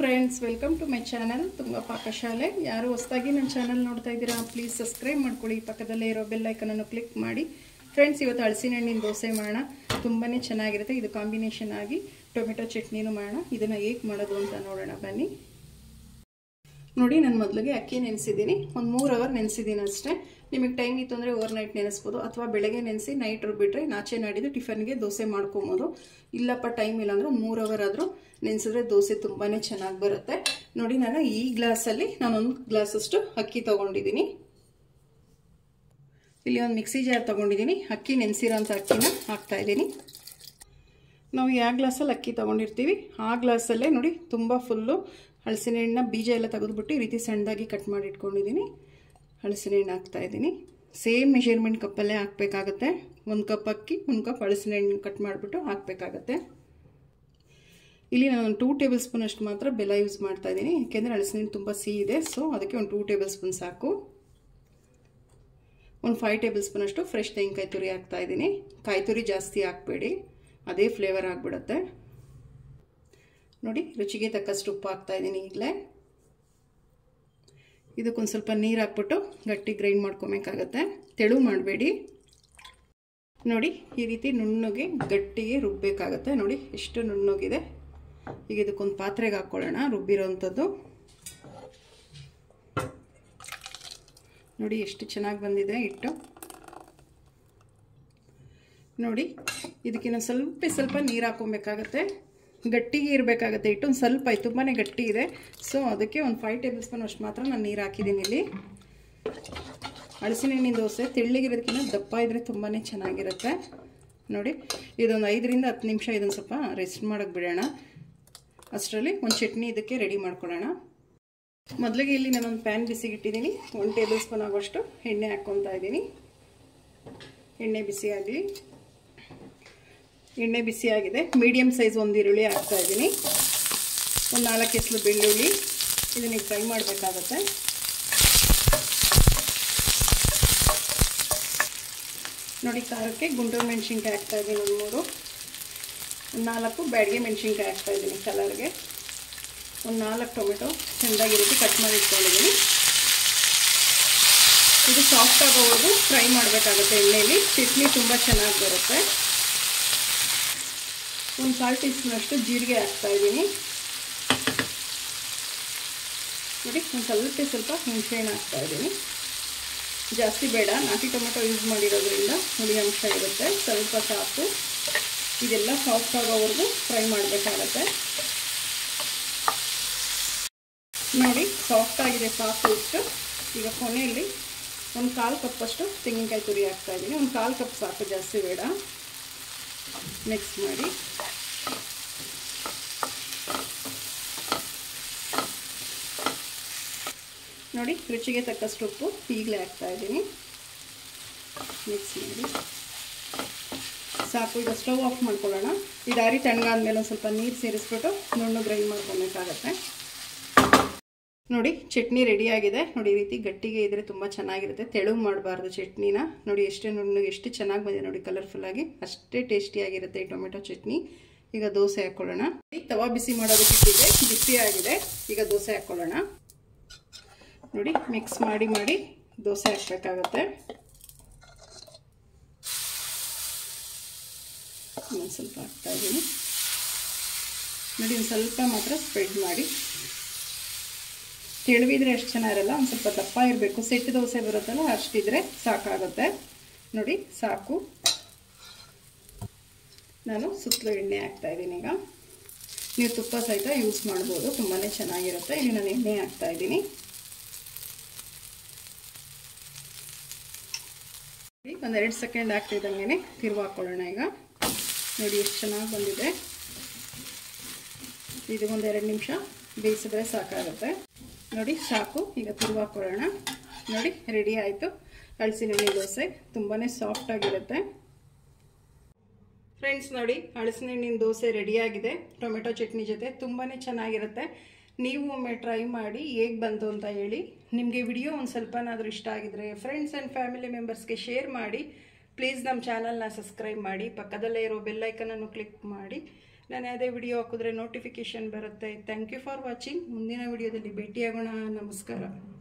friends welcome to my channel ತುಂಬ ಪಾಕಶಾಲೆ ಯಾರು ಹೊಸದಾಗಿ ನನ್ನ ಚಾನಲ್ ನೋಡ್ತಾ ಇದ್ದೀರಾ ಪ್ಲೀಸ್ ಸಬ್ಸ್ಕ್ರೈಬ್ ಮಾಡ್ಕೊಳ್ಳಿ ಪಕ್ಕದಲ್ಲೇ ಇರೋ ಬೆಲ್ ಐಕನನ್ನು ಕ್ಲಿಕ್ ಮಾಡಿ ಫ್ರೆಂಡ್ಸ್ ಇವತ್ತು ಹಳಸಿನ ಹಣ್ಣಿನ ದೋಸೆ ಮಾಡೋಣ ತುಂಬಾ ಚೆನ್ನಾಗಿರುತ್ತೆ ಇದು ಕಾಂಬಿನೇಷನ್ ಆಗಿ ಟೊಮೆಟೊ ಚಟ್ನಿನೂ ಮಾಡೋಣ ಇದನ್ನು ಹೇಗೆ ಮಾಡೋದು ಅಂತ ನೋಡೋಣ ಬನ್ನಿ ನೋಡಿ ನಾನು ಮೊದಲಿಗೆ ಅಕ್ಕಿ ನೆನೆಸಿದ್ದೀನಿ ಒಂದು ಮೂರು ಅವರ್ ನೆನೆಸಿದ್ದೀನಿ ಅಷ್ಟೇ ನಿಮಗೆ ಟೈಮ್ ಇತ್ತು ಅಂದರೆ ಓವರ್ ನೈಟ್ ನೆನೆಸ್ಬೋದು ಅಥವಾ ಬೆಳಗ್ಗೆ ನೆನೆಸಿ ನೈಟ್ ರುಬ್ಬಿಟ್ರೆ ನಾಚೆ ನಾಡಿದ್ದು ಟಿಫನ್ಗೆ ದೋಸೆ ಮಾಡ್ಕೊಬೋದು ಇಲ್ಲಪ್ಪ ಟೈಮ್ ಇಲ್ಲ ಅಂದರೆ ಒಂದು ಮೂರು ಅವರ್ ಆದರೂ ನೆನೆಸಿದ್ರೆ ದೋಸೆ ತುಂಬಾ ಚೆನ್ನಾಗಿ ಬರುತ್ತೆ ನೋಡಿ ನಾನು ಈ ಗ್ಲಾಸಲ್ಲಿ ನಾನೊಂದು ಗ್ಲಾಸಷ್ಟು ಅಕ್ಕಿ ತೊಗೊಂಡಿದ್ದೀನಿ ಇಲ್ಲಿ ಒಂದು ಮಿಕ್ಸಿ ಜಾರ್ ತೊಗೊಂಡಿದ್ದೀನಿ ಅಕ್ಕಿ ನೆನೆಸಿರೋಂಥ ಅಕ್ಕಿನ ಹಾಕ್ತಾಯಿದ್ದೀನಿ ನಾವು ಯಾವ ಗ್ಲಾಸಲ್ಲಿ ಅಕ್ಕಿ ತೊಗೊಂಡಿರ್ತೀವಿ ಆ ಗ್ಲಾಸಲ್ಲೇ ನೋಡಿ ತುಂಬ ಫುಲ್ಲು ಹಳಸಿನ ಹಣ್ಣನ್ನ ಬೀಜ ಎಲ್ಲ ತೆಗೆದುಬಿಟ್ಟು ಈ ರೀತಿ ಸಣ್ಣದಾಗಿ ಕಟ್ ಮಾಡಿ ಇಟ್ಕೊಂಡಿದ್ದೀನಿ ಹಳಸಿನ ಹಣ್ಣು ಹಾಕ್ತಾಯಿದ್ದೀನಿ ಸೇಮ್ ಮೆಷರ್ಮೆಂಟ್ ಕಪ್ಪಲ್ಲೇ ಹಾಕಬೇಕಾಗತ್ತೆ ಒಂದು ಕಪ್ ಅಕ್ಕಿ ಒಂದು ಕಪ್ ಹಳಸಿನ ಹಣ್ಣು ಕಟ್ ಮಾಡಿಬಿಟ್ಟು ಹಾಕಬೇಕಾಗತ್ತೆ ಇಲ್ಲಿ ನಾನು ಒಂದು ಟೂ ಟೇಬಲ್ ಸ್ಪೂನ್ ಅಷ್ಟು ಮಾತ್ರ ಬೆಲ್ಲ ಯೂಸ್ ಮಾಡ್ತಾ ಇದ್ದೀನಿ ಯಾಕೆಂದರೆ ಹಳಸಿನ ಹಣ್ಣು ತುಂಬ ಸಿಹಿ ಇದೆ ಸೊ ಅದಕ್ಕೆ ಒಂದು ಟೂ ಟೇಬಲ್ ಸ್ಪೂನ್ ಸಾಕು ಒಂದು ಫೈವ್ ಟೇಬಲ್ ಸ್ಪೂನ್ ಅಷ್ಟು ಫ್ರೆಶ್ ತೆಂಗಿನಕಾಯಿ ತುರಿ ಹಾಕ್ತಾ ಇದ್ದೀನಿ ಕಾಯಿ ತುರಿ ಜಾಸ್ತಿ ಹಾಕಬೇಡಿ ಅದೇ ಫ್ಲೇವರ್ ಆಗಿಬಿಡುತ್ತೆ ನೋಡಿ ರುಚಿಗೆ ತಕ್ಕಷ್ಟು ಉಪ್ಪು ಹಾಕ್ತಾ ಇದ್ದೀನಿ ಈಗಲೇ ಇದಕ್ಕೊಂದು ಸ್ವಲ್ಪ ನೀರು ಹಾಕ್ಬಿಟ್ಟು ಗಟ್ಟಿ ಗ್ರೈಂಡ್ ಮಾಡ್ಕೊಬೇಕಾಗತ್ತೆ ತೆಳು ಮಾಡಬೇಡಿ ನೋಡಿ ಈ ರೀತಿ ನುಣ್ಣಗೆ ಗಟ್ಟಿಗೆ ರುಬ್ಬಬೇಕಾಗತ್ತೆ ನೋಡಿ ಎಷ್ಟು ನುಣ್ಣಗಿದೆ ಈಗ ಇದಕ್ಕೊಂದು ಪಾತ್ರೆಗೆ ಹಾಕ್ಕೊಳ್ಳೋಣ ರುಬ್ಬಿರೋವಂಥದ್ದು ನೋಡಿ ಎಷ್ಟು ಚೆನ್ನಾಗಿ ಬಂದಿದೆ ಹಿಟ್ಟು ನೋಡಿ ಇದಕ್ಕಿನ್ನ ಸ್ವಲ್ಪ ಸ್ವಲ್ಪ ನೀರು ಹಾಕೊಬೇಕಾಗತ್ತೆ ಗಟ್ಟಿಗೆ ಇರಬೇಕಾಗತ್ತೆ ಹಿಟ್ಟು ಒಂದು ಸ್ವಲ್ಪ ತುಂಬಾ ಗಟ್ಟಿ ಇದೆ ಸೊ ಅದಕ್ಕೆ ಒಂದು ಫೈವ್ ಟೇಬಲ್ ಸ್ಪೂನ್ ಅಷ್ಟು ಮಾತ್ರ ನಾನು ನೀರು ಹಾಕಿದ್ದೀನಿ ಇಲ್ಲಿ ಹಳಸಿನ ಹಣ್ಣಿನ ದೋಸೆ ತೆಳ್ಳಗಿರೋದಕ್ಕಿಂತ ದಪ್ಪ ಇದ್ದರೆ ತುಂಬಾ ಚೆನ್ನಾಗಿರುತ್ತೆ ನೋಡಿ ಇದೊಂದು ಐದರಿಂದ ಹತ್ತು ನಿಮಿಷ ಇದನ್ನು ಸ್ವಲ್ಪ ರೆಸ್ಟ್ ಮಾಡೋಕ್ಕೆ ಬಿಡೋಣ ಅಷ್ಟರಲ್ಲಿ ಒಂದು ಚಟ್ನಿ ಇದಕ್ಕೆ ರೆಡಿ ಮಾಡ್ಕೊಳ್ಳೋಣ ಮೊದಲಿಗೆ ಇಲ್ಲಿ ನಾನೊಂದು ಪ್ಯಾನ್ ಬಿಸಿಗಿಟ್ಟಿದ್ದೀನಿ ಒಂದು ಟೇಬಲ್ ಸ್ಪೂನ್ ಆಗೋಷ್ಟು ಎಣ್ಣೆ ಹಾಕ್ಕೊತಾ ಇದ್ದೀನಿ ಎಣ್ಣೆ ಬಿಸಿ ಆಗಲಿ ಎಣ್ಣೆ ಬಿಸಿಯಾಗಿದೆ ಮೀಡಿಯಮ್ ಸೈಜ್ ಒಂದು ಈರುಳ್ಳಿ ಹಾಕ್ತಾ ಇದ್ದೀನಿ ಒಂದು ನಾಲ್ಕು ಎಸ್ಲು ಬೆಳ್ಳುಳ್ಳಿ ಇದನ್ನ ಫ್ರೈ ಮಾಡಬೇಕಾಗತ್ತೆ ನೋಡಿ ಖಾರಕ್ಕೆ ಗುಂಟೂರು ಮೆಣಸಿನ್ಕಾಯಿ ಹಾಕ್ತಾ ಇದ್ದೀನಿ ಒಂದು ಮೂರು ಒಂದು ನಾಲ್ಕು ಬ್ಯಾಡಿಗೆ ಮೆಣಸಿನ್ಕಾಯಿ ಹಾಕ್ತಾ ಇದ್ದೀನಿ ಕಲರ್ಗೆ ಒಂದು ನಾಲ್ಕು ಟೊಮೆಟೊ ಚೆಂದಾಗಿ ರೀತಿ ಕಟ್ ಮಾಡಿ ಇಟ್ಕೊಂಡಿದ್ದೀನಿ ಇದು ಸಾಫ್ಟ್ ಆಗೋವರೆಗೂ ಫ್ರೈ ಮಾಡಬೇಕಾಗುತ್ತೆ ಎಣ್ಣೆಯಲ್ಲಿ ಚಟ್ನಿ ತುಂಬ ಚೆನ್ನಾಗಿ ಬರುತ್ತೆ ಒಂದು ಕಾಲು ಟೀ ಸ್ಪೂನಷ್ಟು ಜೀರಿಗೆ ಹಾಕ್ತಾ ಇದ್ದೀನಿ ನೋಡಿ ಒಂದು ಸ್ವಲ್ಪ ಸ್ವಲ್ಪ ಹುಣಸೆಹಣ್ಣು ಹಾಕ್ತಾ ಇದ್ದೀನಿ ಜಾಸ್ತಿ ಬೇಡ ನಾಟಿ ಟೊಮೆಟೊ ಯೂಸ್ ಮಾಡಿರೋದ್ರಿಂದ ಹುಳಿ ಅಂಶ ಇರುತ್ತೆ ಸ್ವಲ್ಪ ಸಾಕು ಇದೆಲ್ಲ ಸಾಫ್ಟ್ ಆಗೋವರೆಗೂ ಫ್ರೈ ಮಾಡಬೇಕಾಗತ್ತೆ ನೋಡಿ ಸಾಫ್ಟ್ ಆಗಿದೆ ಸಾಕು ಇಷ್ಟು ಈಗ ಕೊನೆಯಲ್ಲಿ ಒಂದು ಕಾಲು ಕಪ್ಪಷ್ಟು ತೆಂಗಿನಕಾಯಿ ತುರಿ ಹಾಕ್ತಾ ಇದ್ದೀನಿ ಒಂದು ಕಾಲು ಕಪ್ ಸಾಕು ಜಾಸ್ತಿ ಬೇಡ ಮಿಕ್ಸ್ ಮಾಡಿ ನೋಡಿ ರುಚಿಗೆ ತಕ್ಕಷ್ಟು ಉಪ್ಪು ಈಗಲೇ ಹಾಕ್ತಾ ಇದ್ದೀನಿ ಮಿಕ್ಸ್ ಮಾಡಿ ಸಾಕು ಈಗ ಸ್ಟವ್ ಆಫ್ ಮಾಡ್ಕೊಳ್ಳೋಣ ಈ ದಾರಿ ತಣ್ಣಗಾದ್ಮೇಲೆ ಒಂದು ಸ್ವಲ್ಪ ನೀರು ಸೇರಿಸ್ಬಿಟ್ಟು ನುಣ್ಣು ಗ್ರೈಂಡ್ ಮಾಡ್ಕೊಬೇಕಾಗತ್ತೆ ನೋಡಿ ಚಟ್ನಿ ರೆಡಿಯಾಗಿದೆ ನೋಡಿ ಈ ರೀತಿ ಗಟ್ಟಿಗೆ ಇದ್ರೆ ತುಂಬ ಚೆನ್ನಾಗಿರುತ್ತೆ ತೆಳು ಮಾಡಬಾರ್ದು ಚಟ್ನಿನ ನೋಡಿ ಎಷ್ಟು ನುಣ್ಣಗೆ ಎಷ್ಟು ಚೆನ್ನಾಗಿ ಬಂದಿದೆ ನೋಡಿ ಕಲರ್ಫುಲ್ಲಾಗಿ ಅಷ್ಟೇ ಟೇಸ್ಟಿಯಾಗಿರುತ್ತೆ ಈ ಟೊಮೆಟೊ ಚಟ್ನಿ ಈಗ ದೋಸೆ ಹಾಕ್ಕೊಳ್ಳೋಣ ತವಾ ಬಿಸಿ ಮಾಡೋದಕ್ಕೆ ಇಟ್ಟಿದೆ ಬಿಸಿ ಆಗಿದೆ ಈಗ ದೋಸೆ ಹಾಕ್ಕೊಳ್ಳೋಣ ನೋಡಿ ಮಿಕ್ಸ್ ಮಾಡಿ ಮಾಡಿ ದೋಸೆ ಹಾಕಬೇಕಾಗತ್ತೆ ಒಂದು ಸ್ವಲ್ಪ ಹಾಕ್ತಾ ಇದ್ದೀನಿ ನೋಡಿ ಒಂದು ಸ್ವಲ್ಪ ಮಾತ್ರ ಸ್ಪ್ರೆಡ್ ಮಾಡಿ ತೆಳುವಿದ್ರೆ ಎಷ್ಟು ಚೆನ್ನಾಗಿರಲ್ಲ ಒಂದು ಸ್ವಲ್ಪ ದಪ್ಪ ಇರಬೇಕು ಸೆಟ್ ದೋಸೆ ಬರುತ್ತಲ್ಲ ಅಷ್ಟಿದ್ರೆ ಸಾಕಾಗುತ್ತೆ ನೋಡಿ ಸಾಕು ನಾನು ಸುತ್ತಲೂ ಎಣ್ಣೆ ಹಾಕ್ತಾ ಇದ್ದೀನಿ ಈಗ ನೀವು ತುಪ್ಪ ಸಹಿತ ಯೂಸ್ ಮಾಡ್ಬೋದು ತುಂಬಾ ಚೆನ್ನಾಗಿರುತ್ತೆ ಇಲ್ಲಿ ನಾನು ಎಣ್ಣೆ ಹಾಕ್ತಾ ಇದ್ದೀನಿ ಒಂದೆರಡು ಸೆಕೆಂಡ್ ಆಗ್ತಿದ್ದಂಗೆ ತಿರುವು ಹಾಕ್ಕೊಳ್ಳೋಣ ಈಗ ನೋಡಿ ಎಷ್ಟು ಚೆನ್ನಾಗಿ ಬಂದಿದೆ ಇದು ಒಂದೆರಡು ನಿಮಿಷ ಬೇಯಿಸಿದ್ರೆ ಸಾಕಾಗುತ್ತೆ ನೋಡಿ ಸಾಕು ಈಗ ತಿರುವು ಹಾಕ್ಕೊಳ್ಳೋಣ ನೋಡಿ ರೆಡಿ ಆಯಿತು ಹಳಸಿನ ಹಣ್ಣಿನ ದೋಸೆ ತುಂಬಾ ಸಾಫ್ಟಾಗಿರುತ್ತೆ ಫ್ರೆಂಡ್ಸ್ ನೋಡಿ ಹಳಸಿನ ಹಣ್ಣಿನ ದೋಸೆ ರೆಡಿಯಾಗಿದೆ ಟೊಮೆಟೊ ಚಟ್ನಿ ಜೊತೆ ತುಂಬಾ ಚೆನ್ನಾಗಿರುತ್ತೆ ನೀವು ಒಮ್ಮೆ ಟ್ರೈ ಮಾಡಿ ಹೇಗೆ ಬಂತು ಅಂತ ಹೇಳಿ ನಿಮಗೆ ವಿಡಿಯೋ ಒಂದು ಸ್ವಲ್ಪನಾದರೂ ಇಷ್ಟ ಆಗಿದ್ರೆ ಫ್ರೆಂಡ್ಸ್ ಆ್ಯಂಡ್ ಫ್ಯಾಮಿಲಿ ಮೆಂಬರ್ಸ್ಗೆ ಶೇರ್ ಮಾಡಿ ಪ್ಲೀಸ್ ನಮ್ಮ ಚಾನಲ್ನ ಸಬ್ಸ್ಕ್ರೈಬ್ ಮಾಡಿ ಪಕ್ಕದಲ್ಲೇ ಇರೋ ಬೆಲ್ಲೈಕನನ್ನು ಕ್ಲಿಕ್ ಮಾಡಿ ನಾನು ಯಾವುದೇ ವಿಡಿಯೋ ಹಾಕಿದ್ರೆ ನೋಟಿಫಿಕೇಶನ್ ಬರುತ್ತೆ ಥ್ಯಾಂಕ್ ಯು ಫಾರ್ ವಾಚಿಂಗ್ ಮುಂದಿನ ವಿಡಿಯೋದಲ್ಲಿ ಭೇಟಿಯಾಗೋಣ ನಮಸ್ಕಾರ